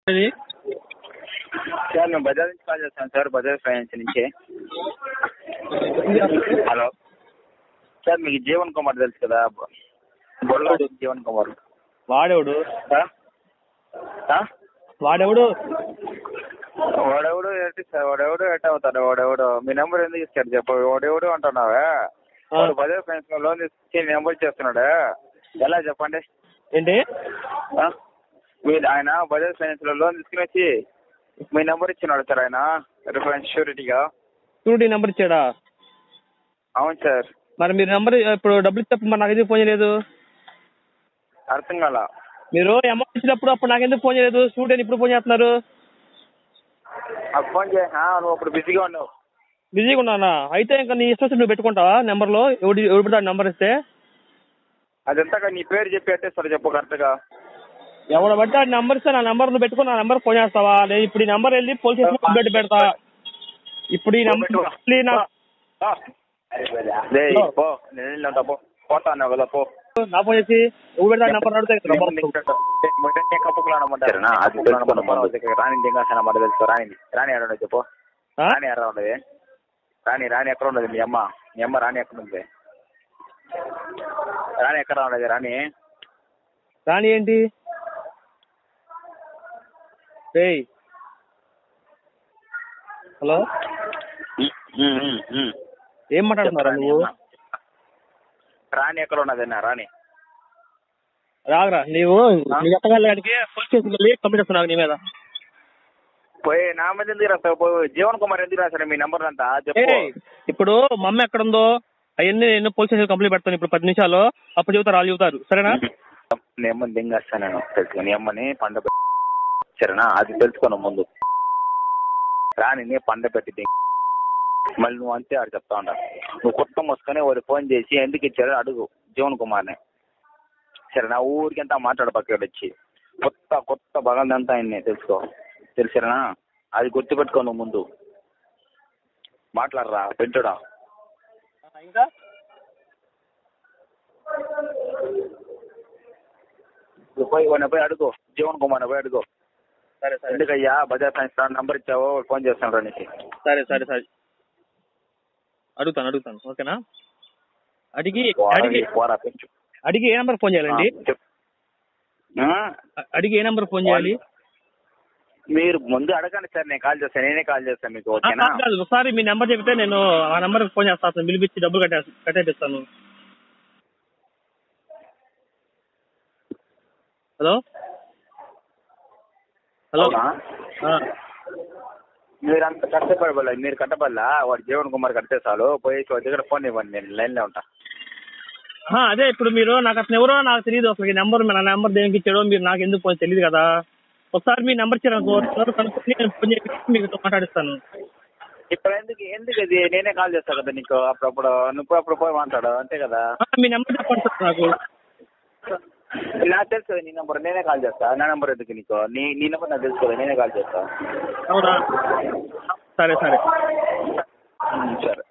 అది సార్ మేము బజాజ్ నుంచి కాల్ చేస్తాం సార్ బజాజ్ ఫైనాన్స్ నుంచి హలో సార్ మీకు జీవన్ కుమార్ తెలుసు కదా బొల్ల జీవన్ కుమార్ వాడెవడు ఆ? ఆ? వాడెవడు వాడెవడు ఏంటి సార్ వాడెవడు ఎట్ అవుతాడు వాడెవడు మీ నెంబర్ ఎందుకు ఇచ్చాడు చెప్పు వాడెవడు అంటున్నావా వాడు బజాజ్ ఫైనాన్స్ లో లోన్ తీసుకొచ్చి నీ నెంబర్ ఇచ్చేస్తున్నాడు ఎలా చెప్పండి ఏంటి ఆ? మీరు ఆయన బజాజ్ ఫైనాన్స్ లో లోన్ తీసుకుని వచ్చి మీ నెంబర్ ఇచ్చినాడు సార్ ఆయన రిఫరెన్స్ షూరిటీగా షూరిటీ నెంబర్ ఇచ్చాడా అవును సార్ మరి మీరు నెంబర్ ఇప్పుడు డబ్బులు ఇచ్చినప్పుడు మరి నాకు ఎందుకు ఫోన్ చేయలేదు అర్థం కాల మీరు అమౌంట్ ఇచ్చినప్పుడు అప్పుడు నాకు ఎందుకు ఫోన్ చేయలేదు షూట్ అని ఇప్పుడు ఫోన్ చేస్తున్నారు నాకు ఫోన్ చేయ ఆ, నువ్వు అప్పుడు బిజీగా ఉన్నావు బిజీగా ఉన్నానా అయితే ఇంకా నీ ఇష్టం వచ్చినట్టు నువ్వు పెట్టుకుంటావా నెంబర్లో ఎవడి ఎవడు పెడతాడు నెంబర్ ఇస్తే అదంతా నీ పేరు చెప్పి అట్టేస్తారు చెప్పు కరెక్ట్గా ఎవడ బట్టి ఆ నెంబర్ ఇస్తే నా నెంబర్ నువ్వు పెట్టుకుని నా నెంబర్ ఫోన్ చేస్తావా లేదు ఇప్పుడు ఈ నెంబర్ వెళ్ళి పోలీస్ స్టేషన్ కంప్లైంట్ పెడతా ఇప్పుడు ఈ నెంబర్ మళ్ళీ నా లే పో నేను వెళ్ళి ఉంటా పో పోతా అన్నావు కదా పో నా ఫోన్ చేసి ఎవడు పెడతా నెంబర్ అడిగితే సరేనా అది తెలుసుకోండి రాని దిగాసన మాట తెలుసు రాని రాని ఎక్కడ ఉండదు చెప్పు ఆ? రాని ఎక్కడ ఉండదు రాని రాని ఎక్కడ ఉండదు మీ అమ్మ మీ అమ్మ రాని ఎక్కడ ఉంది రాని ఎక్కడ ఉండదు రాని రాని ఏంటి ఏయ్ హలో ఏం మాట్లాడుతున్నారా నువ్వు రాని ఎక్కడ ఉన్నది అన్న రాని రాగరా నీవు నీ ఎత్తగాళ్ళకి పోలీస్ స్టేషన్కి వెళ్ళి కంప్లైంట్ వస్తున్నావు నీ మీద పోయి నా మీద ఎందుకు రాస్తావు పోయి జీవన్ కుమార్ ఎందుకు రాశారు మీ నెంబర్ అంతా చెప్పు ఏయ్, ఇప్పుడు మా అమ్మ ఎక్కడ ఉందో అవన్నీ ఎన్నో పోలీస్ స్టేషన్ కంప్లైంట్ పెడతాను ఇప్పుడు పది నిమిషాల్లో అప్పుడు చెబుతారు వాళ్ళు చెబుతారు సరేనా నీ అమ్మని దింగేస్తాను నేను తెలుసుకో నీ అమ్మని పండ పెట్టి సరేనా అది తెలుసుకోను ముందు రాని నీ పండ పెట్టి దింగ మళ్ళీ నువ్వు అంతే ఆడు చెప్తా ఉంటా నువ్వు కొత్త మూసుకొని వాడు ఫోన్ చేసి ఎందుకు ఇచ్చారో అడుగు జీవన్ కుమార్ని సరేనా ఊరికంతా మాట్లాడు పక్కకి వచ్చి కొత్త కొత్త బగందంతా ఆయన్ని తెలుసుకో తెలుసరేనా అది గుర్తుపెట్టుకో నువ్వు ముందు మాట్లాడరా పెంటుడా ఇంకా నువ్వు పోయి వాడిని పోయి అడుగు జీవన్ కుమార్ని పోయి అడుగు సరే సరే ఎందుకయ్యా బజాజ్ ఫైనాన్స్ నంబర్ ఇచ్చావో ఫోన్ చేస్తాను రా నీకు సరే సరే సరే అడుగుతాను అడుగుతాను ఓకేనా అడిగి పోరా, అడిగి పోరా పెంచు అడిగి ఏ నెంబర్ ఫోన్ చేయాలండి ఆ, చెప్పు. ఆ, అ- అడిగి ఏ నెంబర్ ఫోన్ చేయాలి మీరు ముందు అడగండి సార్ నేను కాల్ చేస్తాను నేనే కాల్ చేస్తాను మీకు ఆ, ఓకేనా కాదు, కాదు ఒకసారి మీ నెంబర్ చెప్తే నేను ఆ నెంబర్ ఫోన్ చేస్తాను అసలు పిలిపించి డబ్బులు కట్టే కట్టేపిస్తాను హలో హలో అవునా? ఆ, మీరు అంత కష్టపడబల్ల మీరు కట్టబల్లా వాడు జీవన్ కుమార్ కడితే చాలు పోయేసి వాడి దగ్గర ఫోన్ ఇవ్వండి నేను లైన్లో ఉంటా ఆ, అదే ఇప్పుడు మీరు నాకు అసలు ఎవరో నాకు తెలియదు అసలు ఈ నెంబర్ నా నెంబర్ దేనికి ఇచ్చాడో మీరు నాకు ఎందుకు ఫోన్ తెలియదు కదా ఒకసారి మీ నెంబర్ ఇచ్చారు అనుకో ఎవరో కనుక్కొని నేను ఫోన్ చేసి మీతో మాట్లాడిస్తాను ఇప్పుడు ఎందుకు ఎందుకు ఇది నేనే కాల్ చేస్తా కదా నీకు అప్పుడప్పుడు నువ్వు అప్పుడు పోయి మాట్లాడు అంతే కదా ఆ, మీ నెంబర్ చెప్పండి సార్ నాకు నాకు తెలుసు కదా నీ నెంబర్ నేనే కాల్ చేస్తా నా నెంబర్ ఎందుకు నీకు నీ నీ నెంబర్ నాకు తెలుసు కదా నేనే కాల్ చేస్తా అవునా సరే సరే ఉమ్, సరే